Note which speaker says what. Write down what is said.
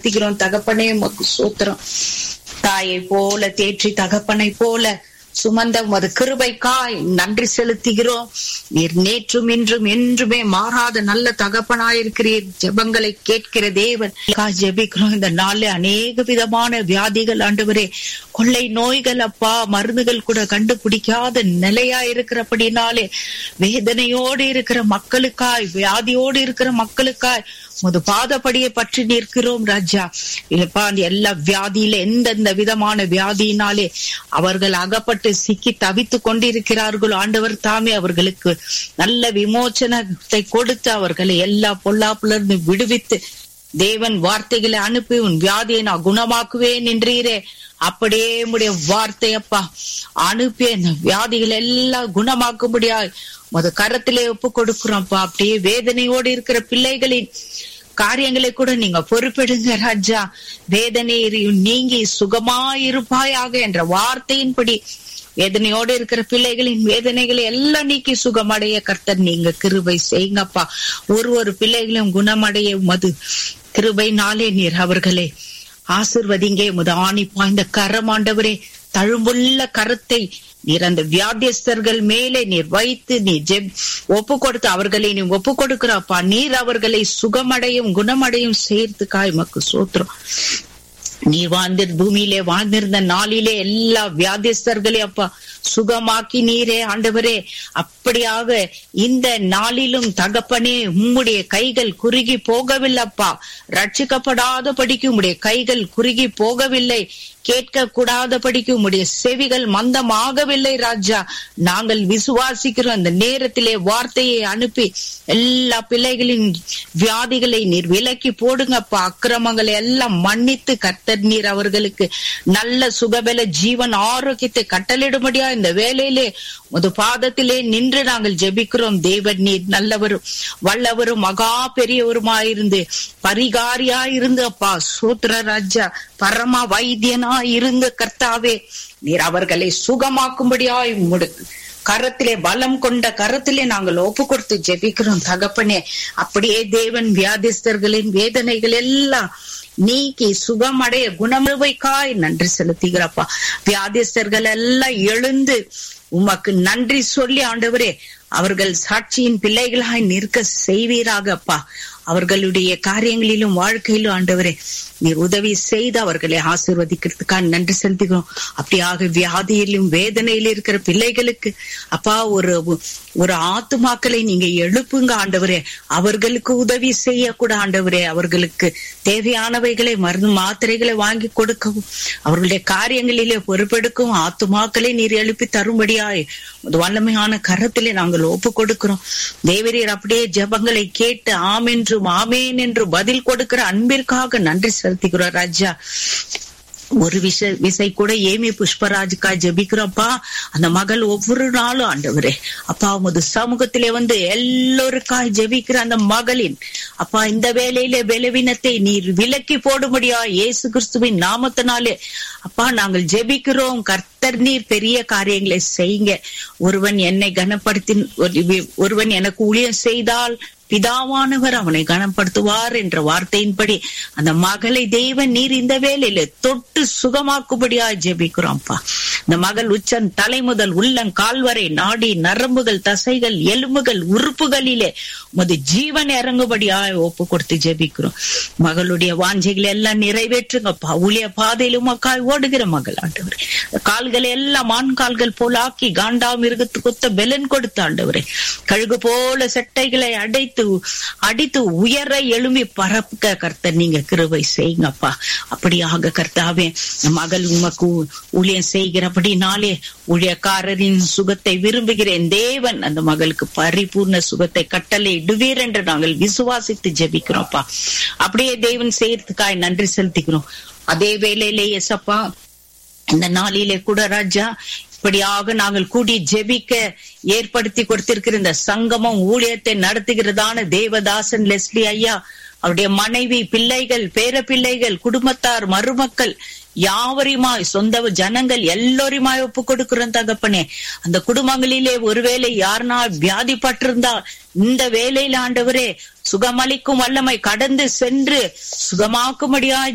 Speaker 1: செலுத்துகிறோம் தகப்பனே உமக்கு சோத்திரம் தாயை போல தேற்றி தகப்பனை போல சுமந்த உமது கிருபைக்காய் நன்றி செலுத்துகிறோம் நீர் நேற்றும் இன்றும் என்றுமே மாறாத நல்ல தகப்பனாயிருக்கிறீர் ஜெபங்களை கேட்கிற தேவன் காய் ஜெபிக்கிறோம் இந்த நாள்ல அநேக விதமான வியாதிகள் ஆண்டவரே கொள்ளை நோய்கள் அப்பா மருந்துகள் கூட கண்டுபிடிக்காத நிலையா இருக்கிறபடினாலே வேதனையோடு இருக்கிற மக்களுக்காய் வியாதியோடு இருக்கிற மக்களுக்காய் முது பாதப்படியை பற்றி நிற்கிறோம் ராஜா இல்லப்பா அந்த எல்லா வியாதியில எந்தெந்த விதமான வியாதியினாலே அவர்கள் அகப்பட்டு சிக்கி தவித்து கொண்டிருக்கிறார்களோ ஆண்டவர் தாமே அவர்களுக்கு நல்ல விமோச்சனத்தை கொடுத்து அவர்களை எல்லா பொல்லாப்புல இருந்து விடுவித்து தேவன் வார்த்தைகளை அனுப்பி உன் வியாதியை நான் குணமாக்குவேன் என்றீரே அப்படியே உடைய வார்த்தை அப்பா அனுப்பி அந்த வியாதிகள் எல்லாம் குணமாக்கும்படியா முத கரத்திலே ஒப்பு கொடுக்கிறோம்ப்பா அப்படியே வேதனையோடு இருக்கிற பிள்ளைகளின் காரியங்களை கூட நீங்க பொறுப்பெடுங்க ராஜா வேதனை நீங்கி சுகமாயிருப்பாயாக என்ற வார்த்தையின்படி வேதனையோடு இருக்கிற பிள்ளைகளின் வேதனைகளை எல்லாம் நீக்கி சுகமடைய கர்த்தர் நீங்க கிருபை செய்யுங்கப்பா ஒரு ஒரு பிள்ளைகளையும் குணமடைய மது கிருபை நாளே நீர் அவர்களே ஆசிர்வதிங்க முத ஆணி பாய்ந்த கரம் ஆண்டவரே தழும்புள்ள கரத்தை நீர் அந்த வியாதியஸ்தர்கள் மேலே நீர் வைத்து நீ ஜெப் ஒப்பு கொடுத்து அவர்களை நீ ஒப்பு கொடுக்கிறப்பா நீர் அவர்களை சுகமடையும் குணமடையும் சேர்த்துக்காய் மக்கு சோத்திரம் நீ வாழ்ந்த பூமியிலே வாழ்ந்திருந்த நாளிலே எல்லா வியாதிஸ்தர்களையும் அப்பா சுகமாக்கி நீரே ஆண்டவரே அப்படியாக இந்த நாளிலும் தகப்பனே உம்முடைய கைகள் குறுகி போகவில்லைப்பா ரட்சிக்கப்படாத படிக்கு உம்முடைய கைகள் குறுகி போகவில்லை கேட்க கூடாதபடிக்கு உம்முடைய செவிகள் மந்தமாகவில்லை ராஜா நாங்கள் விசுவாசிக்கிறோம் அந்த நேரத்திலே வார்த்தையை அனுப்பி எல்லா பிள்ளைகளின் வியாதிகளை நீர் விலக்கி போடுங்கப்பா அக்கிரமங்களை எல்லாம் மன்னித்து கர்த்தர் நீர் அவர்களுக்கு நல்ல சுகபல ஜீவன் ஆரோக்கியத்தை கட்டளிடும்படியா இந்த வேலையிலே முது பாதத்திலே நின்று நாங்கள் ஜெபிக்கிறோம் தேவன் நீர் நல்லவரும் வல்லவரும் மகா பெரியவருமாயிருந்து பரிகாரியா இருந்து அப்பா சூத்திர ராஜா பரம வைத்தியனா இருந்த கர்த்தாவே நீர் அவர்களை சுகமாக்கும்படியாய் முடுக்கு கரத்திலே பலம் கொண்ட கரத்திலே நாங்கள் ஒப்பு கொடுத்து ஜெபிக்கிறோம் தகப்பனே அப்படியே தேவன் வியாதிஸ்தர்களின் வேதனைகள் எல்லாம் நீக்கி சுகமடைய குணமுவைக்காய் நன்றி செலுத்துகிறப்பா வியாதிஸ்தர்கள் எல்லாம் எழுந்து உமக்கு நன்றி சொல்லி ஆண்டவரே அவர்கள் சாட்சியின் பிள்ளைகளாய் நிற்க செய்வீராகப்பா அவர்களுடைய காரியங்களிலும் வாழ்க்கையிலும் ஆண்டவரே நீர் உதவி செய்து அவர்களை ஆசிர்வதிக்கிறதுக்காக நன்றி செலுத்துகிறோம் அப்படியாக வியாதியிலும் வேதனையிலும் இருக்கிற பிள்ளைகளுக்கு அப்பா ஒரு ஒரு ஆத்துமாக்களை நீங்க எழுப்புங்க ஆண்டவரே அவர்களுக்கு உதவி செய்யக்கூட ஆண்டவரே அவர்களுக்கு தேவையானவைகளை மருந்து மாத்திரைகளை வாங்கி கொடுக்கவும் அவர்களுடைய காரியங்களிலே பொறுப்பெடுக்கவும் ஆத்துமாக்களை நீர் எழுப்பி தரும்படியாய் வல்லமையான கரத்திலே நாங்கள் ஒப்பு கொடுக்கிறோம் தேவரீர் அப்படியே ஜபங்களை கேட்டு ஆம் என்றும் ஆமேன் என்று பதில் கொடுக்கிற அன்பிற்காக நன்றி செலுத்துகிறோம் ராஜா ஒரு விஷ விசை கூட ஏமி புஷ்பராஜுக்கா ஜெபிக்கிறோம்ப்பா அந்த மகள் ஒவ்வொரு நாளும் ஆண்டவரே அப்பா உமது சமூகத்திலே வந்து எல்லோருக்காய் ஜெபிக்கிற அந்த மகளின் அப்பா இந்த வேலையிலே பலவீனத்தை நீர் விலக்கி போடும்படியா இயேசு கிறிஸ்துவின் நாமத்தினாலே அப்பா நாங்கள் ஜெபிக்கிறோம் கர்த்தர் நீர் பெரிய காரியங்களை செய்யுங்க ஒருவன் என்னை கனப்படுத்தி ஒருவன் எனக்கு ஊழியம் செய்தால் பிதாவானவர் அவனை கனப்படுத்துவார் என்ற வார்த்தையின்படி அந்த மகளை தெய்வன் நீர் இந்த வேலையில தொட்டு சுகமாக்கும்படியா ஜெபிக்கிறோம்ப்பா இந்த மகள் உச்சன் தலை முதல் உள்ளம் கால்வரை நாடி நரம்புகள் தசைகள் எலும்புகள் உறுப்புகளிலே உமது ஜீவன் இறங்கும்படியா ஒப்பு கொடுத்து ஜெபிக்கிறோம் மகளுடைய வாஞ்சைகளை எல்லாம் நிறைவேற்றுங்கப்பா ஊழிய பாதையில் உமக்காய் ஓடுகிற மகள் ஆண்டவர் கால்களை எல்லாம் ஆண் கால்கள் போல ஆக்கி காண்டா மிருகத்து கொத்த பெலன் கொடுத்த ஆண்டவரே கழுகு போல செட்டைகளை அடைத்து அடித்து உயர எழும்பி பரப்புக்க கர்த்தர் நீங்க கிருபை செய்யுங்கப்பா அப்படியாக கர்த்தாவே மகள் உமக்கு ஊழியம் செய்கிறபடினாலே ஊழியக்காரரின் சுகத்தை விரும்புகிறேன் தேவன் அந்த மகளுக்கு பரிபூர்ண சுகத்தை கட்டளை இடுவீர் என்று நாங்கள் விசுவாசித்து ஜெபிக்கிறோம்ப்பா அப்படியே தேவன் செய்யறதுக்காய் நன்றி செலுத்திக்கிறோம் அதே வேளையிலே எசப்பா இந்த நாளிலே கூட ராஜா இப்படியாக நாங்கள் கூடி ஜெபிக்க ஏற்படுத்தி கொடுத்திருக்கிற இந்த சங்கமம் ஊழியத்தை நடத்துகிறதான தேவதாசன் லெஸ்லி ஐயா அவருடைய மனைவி பிள்ளைகள் பேர பிள்ளைகள் குடும்பத்தார் மருமக்கள் யாவரையுமாய் சொந்த ஜனங்கள் எல்லோரையுமாய் ஒப்பு கொடுக்கிறோம் தகப்பனே அந்த குடும்பங்களிலே ஒருவேளை யாருனா வியாதிப்பட்டிருந்தா இந்த வேலையில் ஆண்டவரே சுகமளிக்கும் வல்லமை கடந்து சென்று சுகமாக்கும்படியாய்